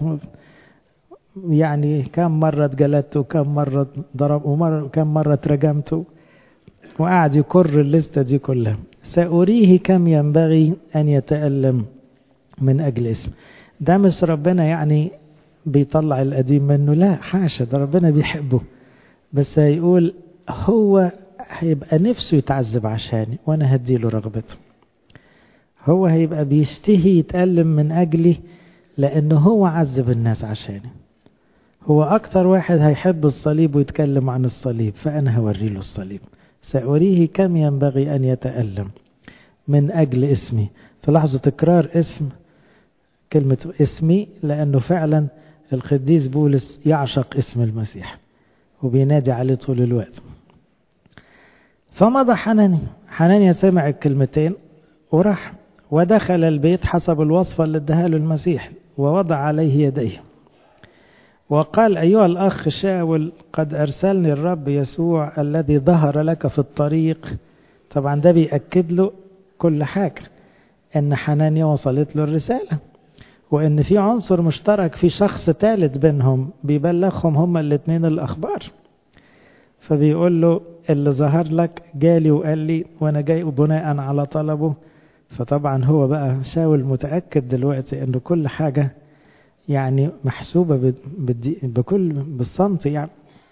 يعني كم مرة اتجلدت وكم مرة ضرب ومرة كم مرة اترجمت وقعد يكر الليستة دي كلها سأريه كم ينبغي أن يتألم من أجل اسم ده مش ربنا يعني بيطلع القديم منه لا حاشا ده ربنا بيحبه بس هيقول هو هيبقى نفسه يتعذب عشاني وانا هديله رغبته هو هيبقى بيشتهي يتألم من أجلي لأنه هو عذب الناس عشاني هو أكتر واحد هيحب الصليب ويتكلم عن الصليب فأنا هوري له الصليب سأريه كم ينبغي أن يتألم من أجل اسمي تلاحظوا تكرار اسم كلمة اسمي لأنه فعلا القديس بولس يعشق اسم المسيح وبينادي عليه طول الوقت فمضى حناني حنانيا سمع الكلمتين وراح ودخل البيت حسب الوصفة اللي اداها له المسيح ووضع عليه يديه وقال أيها الأخ شاول قد أرسلني الرب يسوع الذي ظهر لك في الطريق طبعا ده بيأكد له كل حاجة أن حنانيا وصلت له الرسالة وأن في عنصر مشترك في شخص ثالث بينهم بيبلغهم هما الاثنين الأخبار فبيقول له اللي ظهر لك جالي وقال لي وأنا جاي بناء على طلبه فطبعا هو بقى شاول متأكد دلوقتي أن كل حاجة يعني محسوبة بكل بالصمت يعني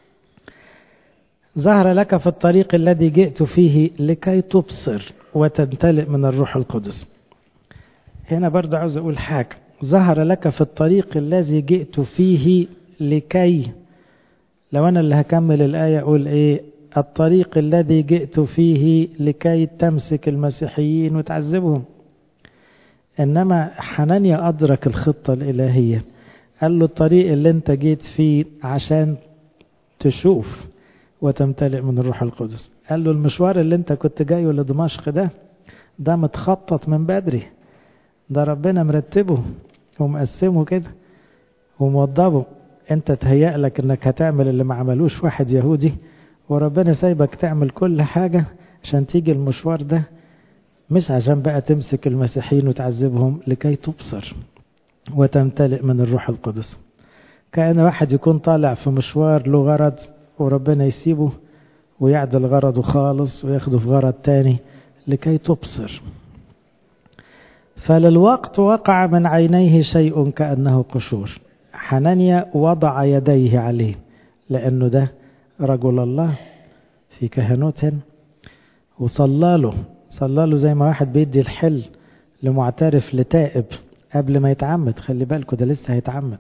ظهر لك في الطريق الذي جئت فيه لكي تبصر وتمتلئ من الروح القدس هنا برضه عاوز أقول حاجة ظهر لك في الطريق الذي جئت فيه لكي لو أنا اللي هكمل الآية أقول إيه الطريق الذي جئت فيه لكي تمسك المسيحيين وتعذبهم إنما حنانيا أدرك الخطة الإلهية قال له الطريق اللي انت جيت فيه عشان تشوف وتمتلئ من الروح القدس قال له المشوار اللي انت كنت جايه لدمشق ده ده متخطط من بدري ده ربنا مرتبه ومقسمه كده وموضبه انت تهيأ لك انك هتعمل اللي ما عملوش واحد يهودي وربنا سايبك تعمل كل حاجة عشان تيجي المشوار ده مش عشان بقى تمسك المسيحيين وتعذبهم لكي تبصر وتمتلئ من الروح القدس كأن واحد يكون طالع في مشوار له غرض وربنا يسيبه ويعدل غرضه خالص وياخده في غرض تاني لكي تبصر فللوقت وقع من عينيه شيء كأنه قشور حنانيا وضع يديه عليه لأنه ده رجل الله في كهنوت وصلى له صلى له زي ما واحد بيدي الحل لمعترف لتائب قبل ما يتعمد خلي بالكوا ده لسه هيتعمد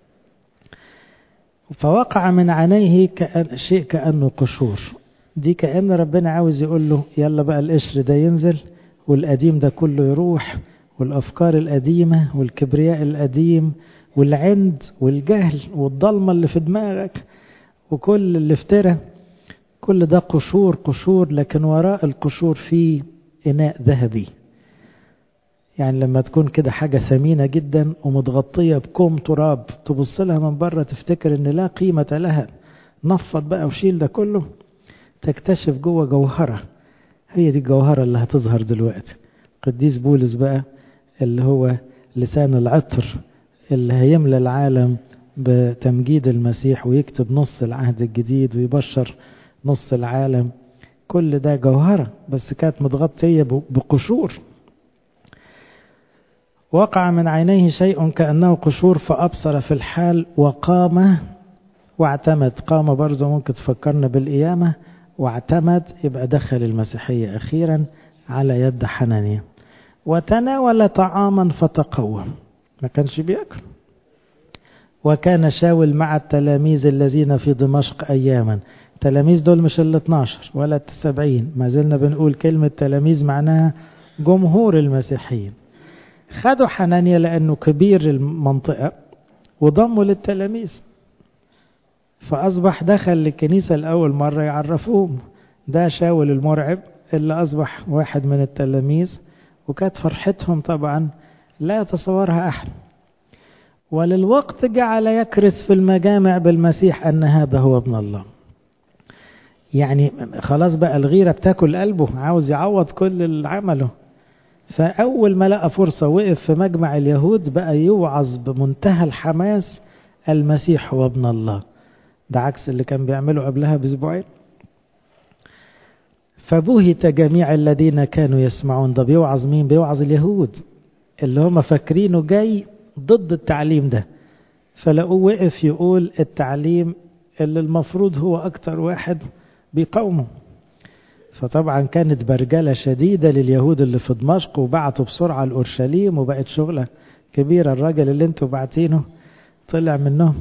فوقع من عينيه كأن شيء كأنه قشور دي كأن ربنا عاوز يقول له يلا بقى القشر ده ينزل والقديم ده كله يروح والأفكار القديمة والكبرياء القديم والعند والجهل والضلمة اللي في دماغك وكل اللي افترى كل ده قشور قشور لكن وراء القشور في إناء ذهبي يعني لما تكون كده حاجة ثمينة جدا ومتغطية بكوم تراب تبص لها من بره تفتكر ان لا قيمة لها نفض بقى وشيل ده كله تكتشف جوه جوهرة هي دي الجوهرة اللي هتظهر دلوقتي قديس بولس بقى اللي هو لسان العطر اللي هيملى العالم بتمجيد المسيح ويكتب نص العهد الجديد ويبشر نص العالم كل ده جوهرة بس كانت متغطية بقشور وقع من عينيه شيء كأنه قشور فأبصر في الحال وقام واعتمد قام برضه ممكن تفكرنا بالقيامة واعتمد يبقى دخل المسيحية أخيرا على يد حنانيا وتناول طعاما فتقوى ما كانش بياكل وكان شاول مع التلاميذ الذين في دمشق أياما التلاميذ دول مش ال 12 ولا ال 70 ما زلنا بنقول كلمة تلاميذ معناها جمهور المسيحيين خدوا حنانيا لأنه كبير المنطقة وضموا للتلاميذ فأصبح دخل للكنيسة لأول مرة يعرفوهم ده شاول المرعب اللي أصبح واحد من التلاميذ وكانت فرحتهم طبعا لا يتصورها أحد وللوقت جعل يكرس في المجامع بالمسيح أن هذا هو ابن الله يعني خلاص بقى الغيرة بتاكل قلبه عاوز يعوض كل اللي عمله فأول ما لقى فرصة وقف في مجمع اليهود بقى يوعظ بمنتهى الحماس المسيح هو ابن الله ده عكس اللي كان بيعمله قبلها بأسبوعين فبهت جميع الذين كانوا يسمعون ده بيوعظ مين بيوعظ اليهود اللي هم فاكرينه جاي ضد التعليم ده فلقوه وقف يقول التعليم اللي المفروض هو أكتر واحد بيقاومه فطبعا كانت برجلة شديدة لليهود اللي في دمشق وبعتوا بسرعة لأورشليم وبقت شغلة كبيرة الراجل اللي انتوا بعتينه طلع منهم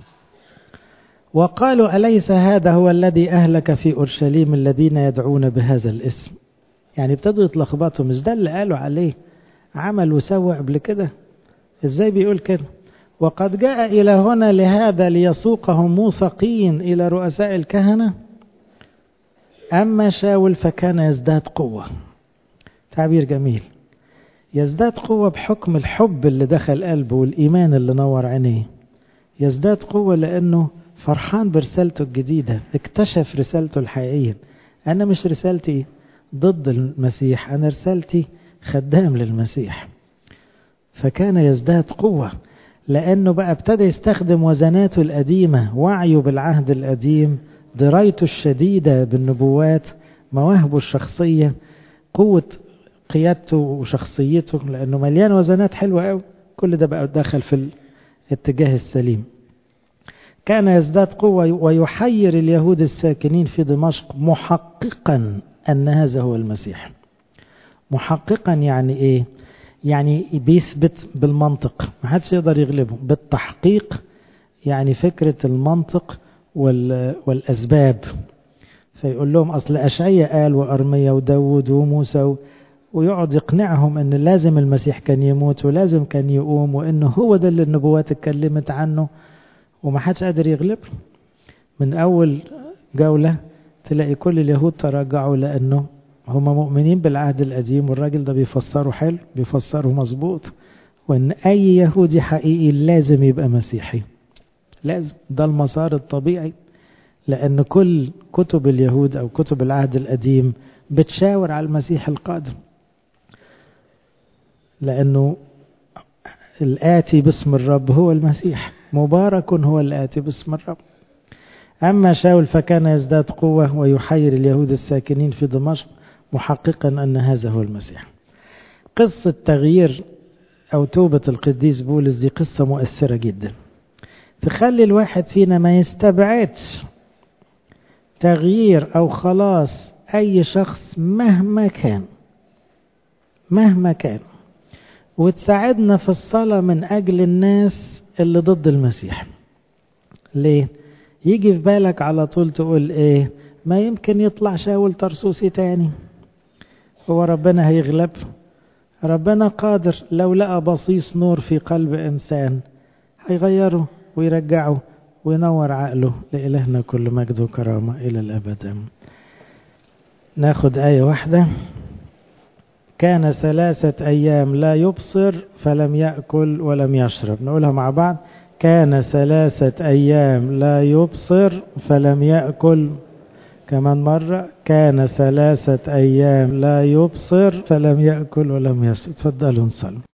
وقالوا أليس هذا هو الذي أهلك في أورشليم الذين يدعون بهذا الاسم يعني ابتدوا يتلخبطوا مش ده اللي قالوا عليه عمل وسوى قبل كده ازاي بيقول كده وقد جاء إلى هنا لهذا ليسوقهم موثقين إلى رؤساء الكهنة أما شاول فكان يزداد قوة تعبير جميل يزداد قوة بحكم الحب اللي دخل قلبه والإيمان اللي نور عينيه يزداد قوة لأنه فرحان برسالته الجديدة اكتشف رسالته الحقيقية أنا مش رسالتي ضد المسيح أنا رسالتي خدام للمسيح فكان يزداد قوة لأنه بقى ابتدى يستخدم وزناته القديمة وعيه بالعهد القديم درايته الشديدة بالنبوات مواهبه الشخصية قوة قيادته وشخصيته لأنه مليان وزنات حلوة قوي كل ده بقى داخل في الاتجاه السليم كان يزداد قوة ويحير اليهود الساكنين في دمشق محققا أن هذا هو المسيح محققا يعني إيه يعني بيثبت بالمنطق ما حدش يقدر يغلبه بالتحقيق يعني فكرة المنطق والأسباب فيقول لهم أصل أشعية قال وأرمية وداود وموسى و... ويقعد يقنعهم أن لازم المسيح كان يموت ولازم كان يقوم وأنه هو ده اللي النبوات اتكلمت عنه وما حدش قادر يغلبه من أول جولة تلاقي كل اليهود تراجعوا لأنه هم مؤمنين بالعهد القديم والراجل ده بيفسره حلو بيفسره مظبوط وأن أي يهودي حقيقي لازم يبقى مسيحي لازم ده المسار الطبيعي لأن كل كتب اليهود أو كتب العهد القديم بتشاور على المسيح القادم لأنه الآتي باسم الرب هو المسيح مبارك هو الآتي باسم الرب أما شاول فكان يزداد قوة ويحير اليهود الساكنين في دمشق محققا أن هذا هو المسيح قصة تغيير أو توبة القديس بولس دي قصة مؤثرة جدا تخلي الواحد فينا ما يستبعدش تغيير أو خلاص أي شخص مهما كان مهما كان وتساعدنا في الصلاة من أجل الناس اللي ضد المسيح ليه؟ يجي في بالك على طول تقول ايه ما يمكن يطلع شاول ترسوسي تاني هو ربنا هيغلب ربنا قادر لو لقى بصيص نور في قلب إنسان هيغيره ويرجعه وينور عقله لإلهنا كل مجد وكرامة إلى الأبد ناخد آية واحدة كان ثلاثة أيام لا يبصر فلم يأكل ولم يشرب نقولها مع بعض كان ثلاثة أيام لا يبصر فلم يأكل كمان مرة كان ثلاثة أيام لا يبصر فلم يأكل ولم يشرب تفضلوا نصلي